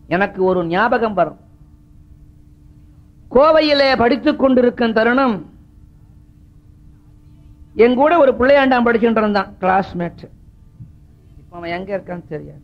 எனக்கு ஒரு ஞாபகம் வரும் கோவையிலே படித்துக் கொண்டிருக்கும் தருணம் என் கூட ஒரு பிள்ளையாண்டாம் படிச்சுட்டு இருந்தான் கிளாஸ்மேட் இப்ப அவன் எங்க இருக்கான்னு தெரியாது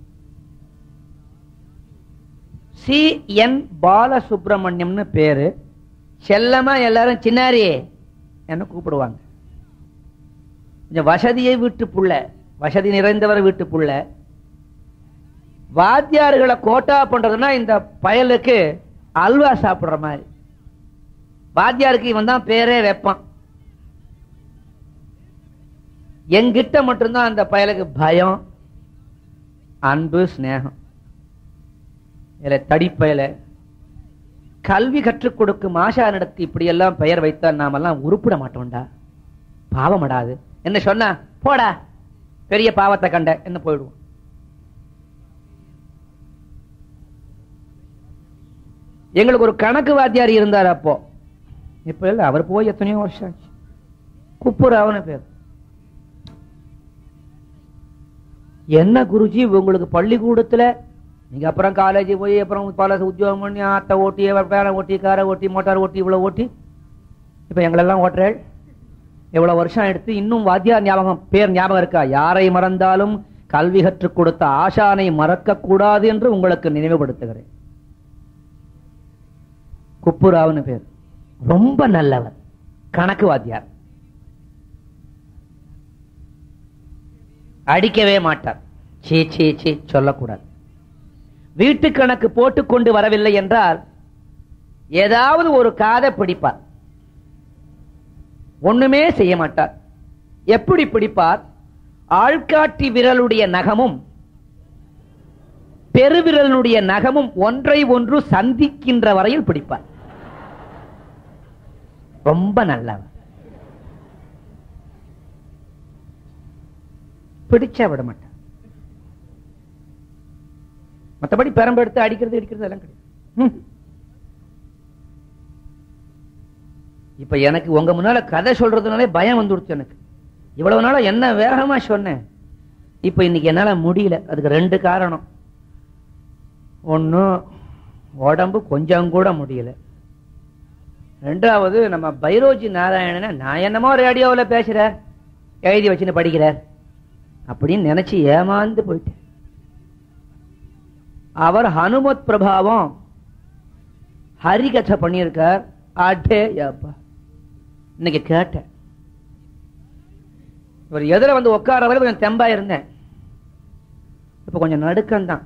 சி என் பாலசுப்ரமணியம்னு பேரு செல்லமா எல்லாரும் சின்னாரி என்ன கூப்பிடுவாங்க கொஞ்சம் வசதியை வீட்டு புள்ள வசதி நிறைந்தவர் வீட்டு புள்ள வாத்தியார்களை கோட்டா பண்றதுன்னா இந்த பயலுக்கு அல்வா சாப்பிடுற மாதிரி வாத்தியாருக்கு இவன் தான் பேரே வைப்பான் என்கிட்ட மட்டும்தான் அந்த பயலுக்கு பயம் அன்பு சிநேகம் இதுல தடிப்பயல கல்வி கற்றுக் கொடுக்கும் ஆஷா நடத்தி இப்படி எல்லாம் பெயர் வைத்தால் நாமெல்லாம் உருப்பிட மாட்டோம்டா பாவமடாது என்ன சொன்னா போடா பெரிய பாவத்தை கண்ட என்ன போயிடுவோம் எங்களுக்கு ஒரு கணக்கு வாத்தியார் இருந்தார் அப்போ இப்ப இல்ல அவர் போய் எத்தனையோ வருஷம் ஆச்சு குப்புராவன பேர் என்ன குருஜி உங்களுக்கு பள்ளிக்கூடத்துல நீங்க அப்புறம் காலேஜ் போய் அப்புறம் பல உத்தியோகம் பண்ணி ஆட்டை ஓட்டி பேரை ஓட்டி காரை ஓட்டி மோட்டார் ஓட்டி இவ்வளவு ஓட்டி இப்ப எங்களெல்லாம் ஓட்டுறேள் எவ்வளவு வருஷம் எடுத்து இன்னும் வாத்தியார் ஞாபகம் பேர் ஞாபகம் இருக்கா யாரை மறந்தாலும் கல்வி கற்றுக் கொடுத்த ஆசானை மறக்க கூடாது என்று உங்களுக்கு நினைவுபடுத்துகிறேன் குப்புராவ்னு பேர் ரொம்ப நல்லவர் கணக்கு வாத்தியார் அடிக்கவே மாட்டார் சீ சீ சீ சொல்லக்கூடாது வீட்டு கணக்கு போட்டுக்கொண்டு வரவில்லை என்றால் ஏதாவது ஒரு காதை பிடிப்பார் ஒண்ணுமே செய்ய மாட்டார் எப்படி பிடிப்பார் ஆள்காட்டி விரலுடைய நகமும் பெருவிரலுடைய நகமும் ஒன்றை ஒன்று சந்திக்கின்ற வரையில் பிடிப்பார் ரொம்ப நல்லவர் பிடிச்சா விட மாட்டார் மற்றபடி பெரம்பெடுத்து அடிக்கிறது அடிக்கிறது எல்லாம் கிடையாது ம். இப்ப எனக்கு உங்க முன்னால கதை சொல்றதுனாலே பயம் வந்துடுச்சு எனக்கு இவ்வளவு நாளா என்ன வேகமா சொன்னேன் இப்ப இன்னைக்கு என்னால முடியல அதுக்கு ரெண்டு காரணம் ஒண்ணு உடம்பு கொஞ்சம் கூட முடியல ரெண்டாவது நம்ம பைரோஜி நாராயணனை நான் என்னமோ ரேடியோவில் பேசுறார் எழுதி வச்சுன்னு படிக்கிறார் அப்படின்னு நினைச்சு ஏமாந்து போயிட்டேன் அவர் ஹனுமத் பிரபாவம் ஹரிகதை பண்ணியிருக்கார் அடே அப்பா இன்னைக்கு கேட்டேன் இவர் எதிர வந்து உட்கார வரை கொஞ்சம் தெம்பா இருந்தேன் இப்ப கொஞ்சம் நடுக்கம்தான்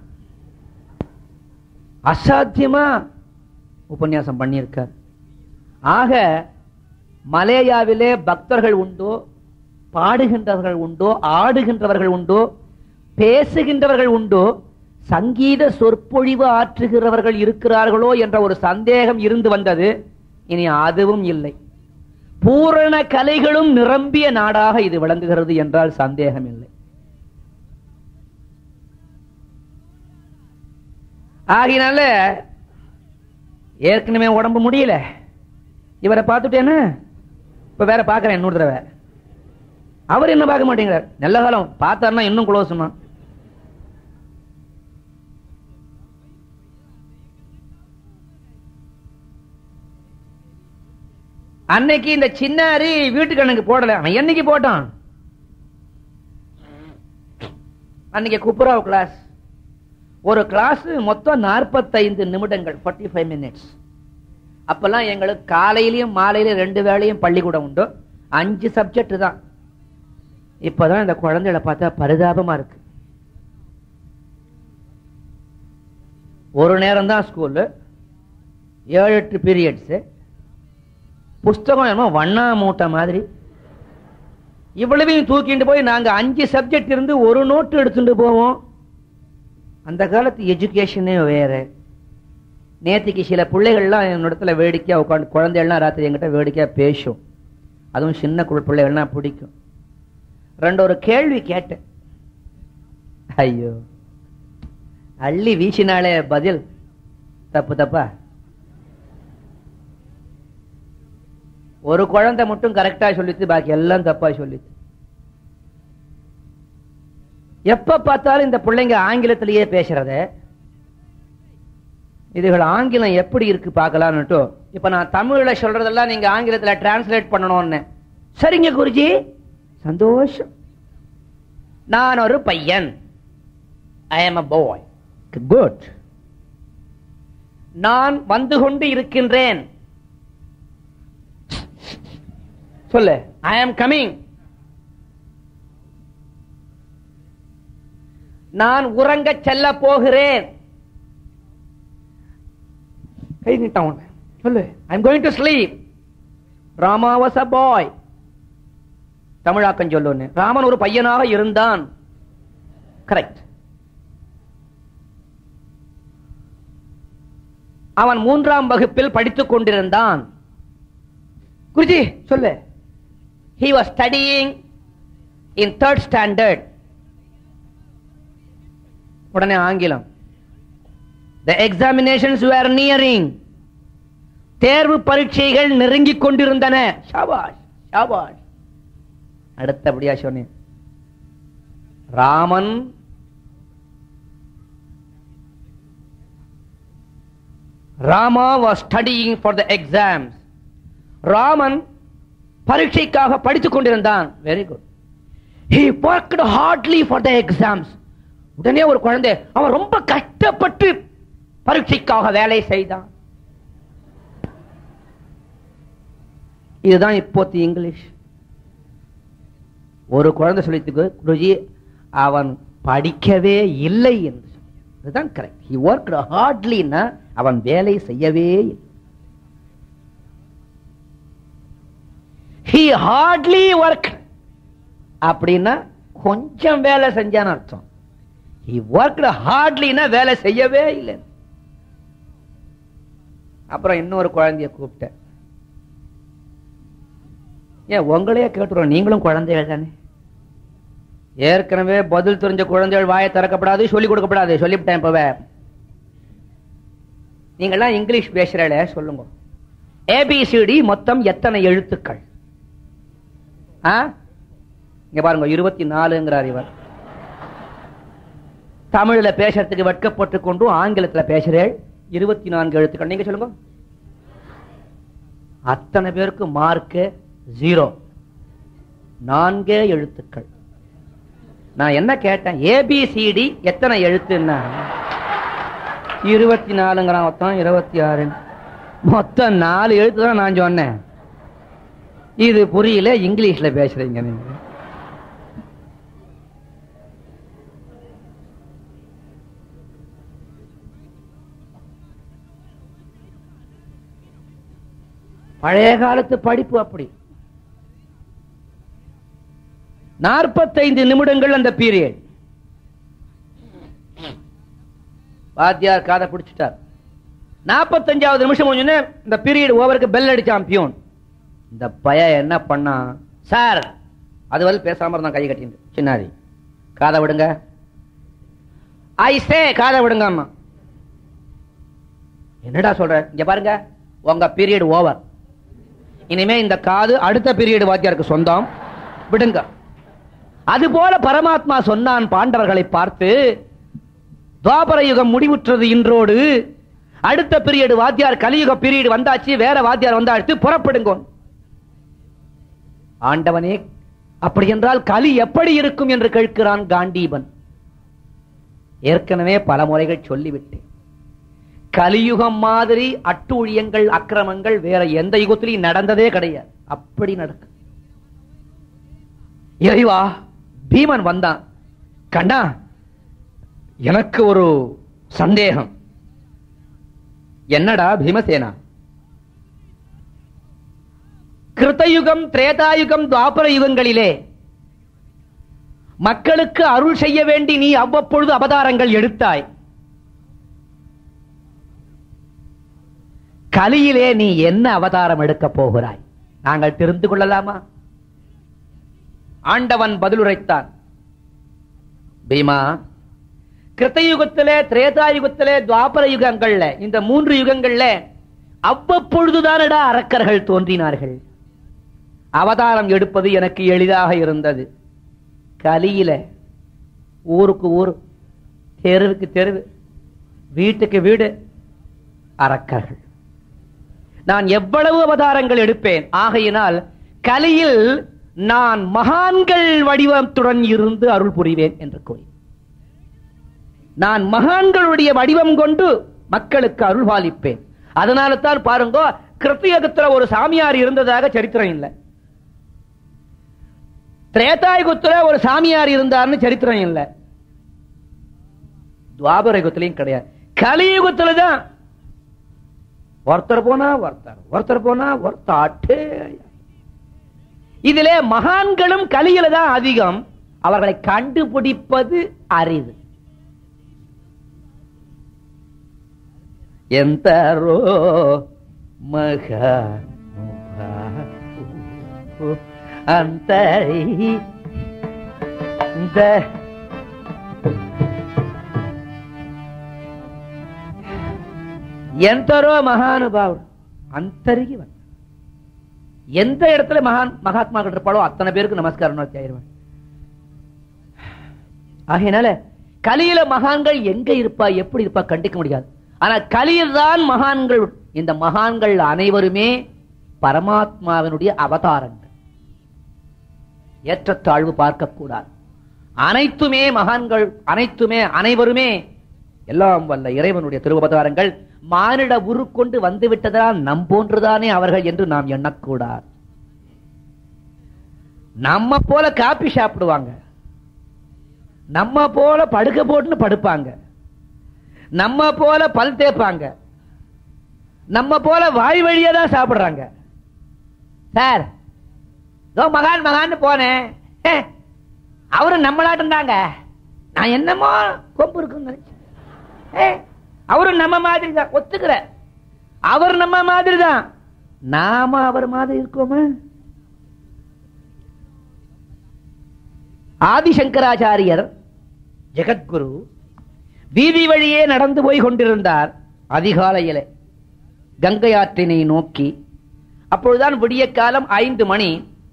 அசாத்தியமா உபன்யாசம் பண்ணியிருக்கார் ஆக மலேயாவிலே பக்தர்கள் உண்டோ பாடுகின்றவர்கள் உண்டோ ஆடுகின்றவர்கள் உண்டோ பேசுகின்றவர்கள் உண்டோ சங்கீத சொற்பொழிவு ஆற்றுகிறவர்கள் இருக்கிறார்களோ என்ற ஒரு சந்தேகம் இருந்து வந்தது இனி அதுவும் இல்லை பூரண கலைகளும் நிரம்பிய நாடாக இது விளங்குகிறது என்றால் சந்தேகம் இல்லை ஆகினால ஏற்கனவே உடம்பு முடியல இவரை பார்த்துட்டேன்னு இப்ப வேற பாக்குறேன் இன்னொரு தடவை அவர் என்ன பார்க்க மாட்டேங்கிறார் நல்ல காலம் பார்த்தாருன்னா இன்னும் குளோசுமா அன்னைக்கு இந்த சின்னாரி வீட்டுக்கு அன்னைக்கு போடல அவன் என்னைக்கு போட்டான் அன்னைக்கு குப்புராவ் கிளாஸ் ஒரு கிளாஸ் மொத்தம் நாற்பத்தைந்து நிமிடங்கள் 45 ஃபைவ் மினிட்ஸ் அப்பெல்லாம் எங்களுக்கு காலையிலயும் மாலையிலயும் ரெண்டு வேளையும் பள்ளிக்கூடம் உண்டு அஞ்சு சப்ஜெக்ட் தான் இப்பதான் இந்த குழந்தைகளை பார்த்தா பரிதாபமா இருக்கு ஒரு நேரம் தான் ஸ்கூலு ஏழு எட்டு பீரியட்ஸ் புஸ்தகம் என்னமோ வண்ணா மூட்டை மாதிரி இவ்வளவையும் தூக்கிட்டு போய் நாங்க அஞ்சு சப்ஜெக்ட் இருந்து ஒரு நோட்டு எடுத்துட்டு போவோம் அந்த காலத்து எஜுகேஷனே வேற நேத்திக்கு சில பிள்ளைகள்லாம் என்னிடத்துல வேடிக்கையா உட்காந்து குழந்தைகள்லாம் ராத்திரி என்கிட்ட வேடிக்கையா பேசும் அதுவும் சின்ன குழ- பிள்ளைகள்லாம் பிடிக்கும் ரெண்டு ஒரு கேள்வி கேட்டேன் ஐயோ அள்ளி வீசினாலே பதில் தப்பு தப்பா ஒரு குழந்தை மட்டும் கரெக்டா சொல்லிச்சு பாக்கி எல்லாம் தப்பா சொல்லிச்சு எப்ப பார்த்தாலும் இந்த பிள்ளைங்க ஆங்கிலத்திலேயே பேசுறத இதுகள் ஆங்கிலம் எப்படி இருக்கு பார்க்கலான்னுட்டு இப்ப நான் தமிழ்ல சொல்றதெல்லாம் நீங்க ஆங்கிலத்துல டிரான்ஸ்லேட் பண்ணணும்னு சரிங்க குருஜி சந்தோஷம் நான் ஒரு பையன் I am a bye good நான் வந்து கொண்டு இருக்கின்றேன் சொல்லு ஐ ஆம் கமிங் நான் உறங்க செல்ல போகிறேன் கை நீட்டான் உன்னை. சொல்லு I am going to sleep Rama was a boy தமிழாக்கம் சொல்லு ராமன் ஒரு பையனாக இருந்தான் கரெக்ட் அவன் மூன்றாம் வகுப்பில் படித்துக் கொண்டிருந்தான் குருஜி சொல்லு he was studying in third standard உடனே ஆங்கிலம் the examinations were nearing தேர்வு பரீட்சைகள் நெருங்கிக் கொண்டிருந்தன ஷாபாஷ் ஷாபாஷ் அடுத்தபடியா சொன்னேன் Raman Rama was studying for the exams Raman பரீட்சைக்காக படித்துக் கொண்டிருந்தான் very good he worked hardly for the exams உடனே ஒரு குழந்தை அவன் ரொம்ப கஷ்டப்பட்டு பரீட்சைக்காக வேலை செய்தான் இதுதான் இப்போத்தி இங்கிலீஷ் ஒரு குழந்தை சொல்லித்துக்கு குருஜி அவன் படிக்கவே இல்லை என்று சொல்லி. இதுதான் கரெக்ட் ஹி ஒர்க் ஹார்ட்லின்னா அவன் வேலை செய்யவே இல்லை ஹி ஹார்ட்லி ஒர்க் அப்படின்னா கொஞ்சம் வேலை செஞ்சான்னு அர்த்தம் ஹி ஒர்க் ஹார்ட்லின்னா வேலை செய்யவே இல்லை அப்புறம் இன்னொரு குழந்தைய கூப்பிட்டேன் ஏன் உங்களையே கேட்டுறோம் நீங்களும் குழந்தைகள் தானே ஏற்கனவே பதில் தெரிஞ்ச குழந்தைகள் வாயை திறக்கப்படாது சொல்லிக் கொடுக்கப்படாது சொல்லிவிட்டேன் இப்பவே நீங்கெல்லாம் இங்கிலீஷ் பேசுறல சொல்லுங்க ஏபிசிடி மொத்தம் எத்தனை எழுத்துக்கள் ஆ? இங்க பாருங்க இருபத்தி நாலுங்கிறார் இவர் தமிழ்ல பேசுறதுக்கு வெட்கப்பட்டு கொண்டும் ஆங்கிலத்துல பேசுறேன் இருபத்தி நான்கு எழுத்துக்கள் நீங்க சொல்லுங்க அத்தனை பேருக்கு மார்க்கு ஜீரோ நான்கே எழுத்துக்கள் நான் என்ன கேட்டேன் ஏபிசிடி எத்தனை எழுத்துன்னா இருபத்தி நாலுங்கிறான் மொத்தம் இருபத்தி ஆறு மொத்தம் நாலு எழுத்து தான் நான் சொன்னேன் இது புரியல இங்கிலீஷ்ல பேசுறீங்க நீங்க பழைய காலத்து படிப்பு அப்படி நாற்பத்தைந்து நிமிடங்கள் அந்த பீரியட் வாத்தியார் காதை பிடிச்சிட்டார் நாற்பத்தஞ்சாவது நிமிஷம் முடிஞ்சோடனே இந்த பீரியட் ஓவருக்கு பெல் அடிச்சான் பியூன் இந்த பய என்ன பண்ணான் சார் அது வந்து பேசாம இருந்தான் கை கட்டிட்டு சின்னாரி காதை விடுங்க ஐ சே காதை விடுங்க அம்மா என்னடா சொல்ற இங்க பாருங்க உங்க பீரியட் ஓவர் இனிமே இந்த காது அடுத்த பீரியட் வாத்தியாருக்கு சொந்தம் விடுங்க அதுபோல பரமாத்மா சொன்னான் பாண்டவர்களை பார்த்து துவாபர யுகம் முடிவுற்றது இன்றோடு அடுத்த பீரியட் வாத்தியார் கலியுக பீரியட் வந்தாச்சு வேற வாத்தியார் வந்தாச்சு புறப்படுங்க ஆண்டவனே அப்படி என்றால் கலி எப்படி இருக்கும் என்று கேட்கிறான் காண்டீபன் ஏற்கனவே பல முறைகள் சொல்லிவிட்டேன் கலியுகம் மாதிரி அட்டூழியங்கள் அக்கிரமங்கள் வேற எந்த யுகத்திலையும் நடந்ததே கிடையாது அப்படி நடக்கும் இறைவா பீமன் வந்தான் கண்ணா எனக்கு ஒரு சந்தேகம் என்னடா பீமசேனா கிருத்தயுகம் திரேதாயுகம் துவாபர யுகங்களிலே மக்களுக்கு அருள் செய்ய வேண்டி நீ அவ்வப்பொழுது அவதாரங்கள் எடுத்தாய் கலியிலே நீ என்ன அவதாரம் எடுக்கப் போகிறாய் நாங்கள் தெரிந்து கொள்ளலாமா ஆண்டவன் பதிலுரைத்தான் பீமா கிருத்தயுகத்திலே திரேதாயுகத்திலே துவாபர யுகங்கள்ல இந்த மூன்று யுகங்கள்ல அவ்வப்பொழுதுதானடா அரக்கர்கள் தோன்றினார்கள் அவதாரம் எடுப்பது எனக்கு எளிதாக இருந்தது கலியில ஊருக்கு ஊர் தெருவுக்கு தெருவு வீட்டுக்கு வீடு அரக்கர்கள் நான் எவ்வளவு அவதாரங்கள் எடுப்பேன் ஆகையினால் கலியில் நான் மகான்கள் வடிவத்துடன் இருந்து அருள் புரிவேன் என்று கூறி நான் மகான்களுடைய வடிவம் கொண்டு மக்களுக்கு அருள் பாலிப்பேன் அதனால தான் பாருங்க கிருத்தியகத்துல ஒரு சாமியார் இருந்ததாக சரித்திரம் இல்லை திரேதாயுகத்துல ஒரு சாமியார் இருந்தார்னு சரித்திரம் இல்லை துவாபர யுகத்திலையும் கிடையாது கலியுகத்துல தான் ஒருத்தர் போனா ஒருத்தர் ஒருத்தர் போனா ஒருத்தாட்டு இதிலே மகான்களும் கலியில தான் அதிகம் அவர்களை கண்டுபிடிப்பது அரிது ఎంతరో మహా అంతరి ఎంతరో மகானுபாவர் அந்தருகி வந்த எந்த இடத்துல மகான் மகாத்மாக்கள் இருப்பாளோ அத்தனை பேருக்கு நமஸ்காரம் ஆயிடுவேன் ஆகையினால கலியில மகான்கள் எங்க இருப்பா எப்படி இருப்பா கண்டிக்க முடியாது ஆனா கலியில் தான் மகான்கள் இந்த மகான்கள் அனைவருமே பரமாத்மாவினுடைய அவதாரங்கள் ஏற்றத்தாழ்வு பார்க்கக்கூடாது அனைத்துமே மகான்கள் அனைத்துமே அனைவருமே எல்லாம் வல்ல இறைவனுடைய திருவபதாரங்கள் மானிட உருக்கொண்டு வந்து விட்டதால் நம் போன்றுதானே அவர்கள் என்று நாம் எண்ணக்கூடாது நம்ம போல காப்பி சாப்பிடுவாங்க நம்ம போல படுக்க போட்டுன்னு படுப்பாங்க நம்ம போல பல் தேய்ப்பாங்க நம்ம போல வாய் வழியா தான் சாப்பிடுறாங்க சார் இதோ மகான் மகான்னு போனேன் ஹே, அவரு நம்மளாட்டம் தாங்க நான் என்னமோ கொம்பு இருக்குன்னு நினைச்சேன் ஏ, அவரும் நம்ம மாதிரி தான் ஒத்துக்கிற அவர் நம்ம மாதிரி தான் நாம அவர் மாதிரி இருக்கோமா ஆதிசங்கராச்சாரியர் ஜெகத்குரு வீதி வழியே நடந்து போய் கொண்டிருந்தார் அதிகாலையிலே கங்கை ஆற்றினை நோக்கி அப்பொழுதுதான் விடிய காலம் ஐந்து மணி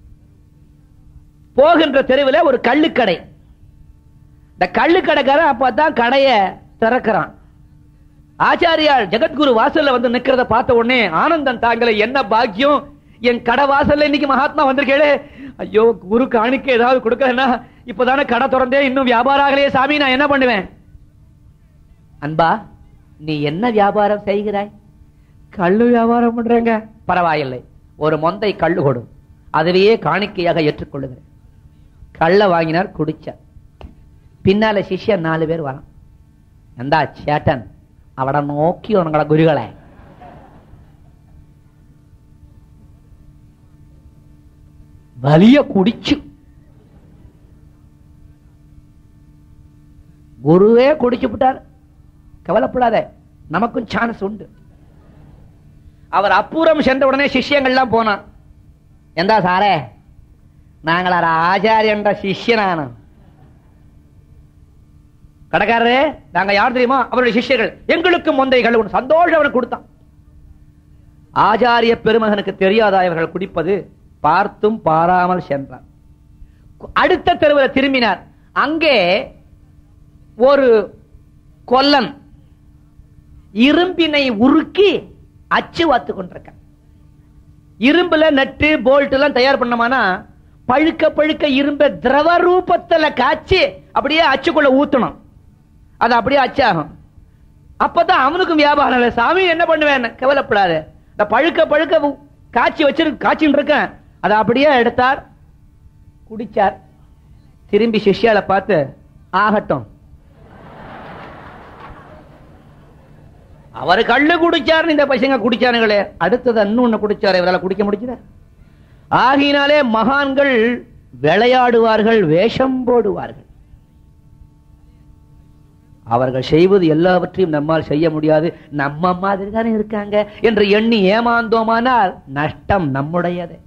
போகின்ற தெருவில் ஒரு கள்ளுக்கடை இந்த கள்ளுக்கடைக்காரன் அப்பதான் கடைய திறக்கிறான் ஆச்சாரியார் ஜெகத்குரு வாசல்ல வந்து நிக்கிறத பார்த்த உடனே ஆனந்தம் தாங்கல என்ன பாக்கியம் என் கடை வாசல்ல இன்னைக்கு மகாத்மா வந்திருக்கேளே ஐயோ குரு காணிக்க ஏதாவது கொடுக்கலன்னா இப்பதானே கடை திறந்தே இன்னும் வியாபாரம் ஆகலையே சாமி நான் என்ன பண்ணுவேன் அன்பா நீ என்ன வியாபாரம் செய்கிறாய் கள்ளு வியாபாரம் பண்றேங்க பரவாயில்லை ஒரு மொந்தை கள்ளு கொடு அதுவே காணிக்கையாக ஏற்றுக்கொள்ளுகிறேன் கள்ள வாங்கினார் குடிச்சார் பின்னால சிஷ்யன் நாலு பேர் வரான் എന്താ ചേട്ടൻ അവിടെ നോക്കിയോ നിങ്ങളെ ഗുരുകളെ വലിയ കുടിച്ചു குருவே குடிச்சு விட்டார் கவலைப்படாத நமக்கும் சான்ஸ் உண்டு அவர் அப்புறம் சென்ற உடனே சிஷ்யங்கள்லாம் போனான் എന്താ സാറേ நாங்கள் ஆச்சாரியன்ற சிஷ்யனான கடைக்காரரே நாங்க யார் தெரியுமா அவருடைய சிஷ்யர்கள் எங்களுக்கு முந்தைகள் ஒரு சந்தோஷம் அவனுக்கு கொடுத்தான் ஆச்சாரிய பெருமகனுக்கு தெரியாதா இவர்கள் குடிப்பது பார்த்தும் பாராமல் சென்றார் அடுத்த தெருவில் திரும்பினார் அங்கே ஒரு கொல்லன் இரும்பினை உருக்கி அச்சு வாத்து கொண்டிருக்க இரும்புல நட்டு போல்ட் எல்லாம் தயார் பண்ணமானா பழுக்க பழுக்க இரும்ப திரவ ரூபத்துல காய்ச்சி அப்படியே அச்சுக்குள்ள ஊத்தணும் அது அப்படியே அச்சாகும் அப்பதான் அவனுக்கும் வியாபாரம் இல்லை சாமி என்ன பண்ணுவேன் கவலைப்படாத இந்த பழுக்க பழுக்க உ- காய்ச்சி வச்சிரு காய்ச்சின்னு இருக்கேன் அதை அப்படியே எடுத்தார் குடிச்சார் திரும்பி சிஷ்யால பார்த்து ஆகட்டும் அவர் கள்ளு குடிச்சாருன்னு இந்த பசங்க குடிச்சானுங்களே அடுத்தது இன்னொன்னு குடிச்சாரு இவரால குடிக்க முடிச்சத ஆகினாலே மகான்கள் விளையாடுவார்கள் வேஷம் போடுவார்கள் அவர்கள் செய்வது எல்லாவற்றையும் நம்மால் செய்ய முடியாது நம்ம மாதிரி தானே இருக்காங்க என்று எண்ணி ஏமாந்தோமானால் நஷ்டம் நம்முடையது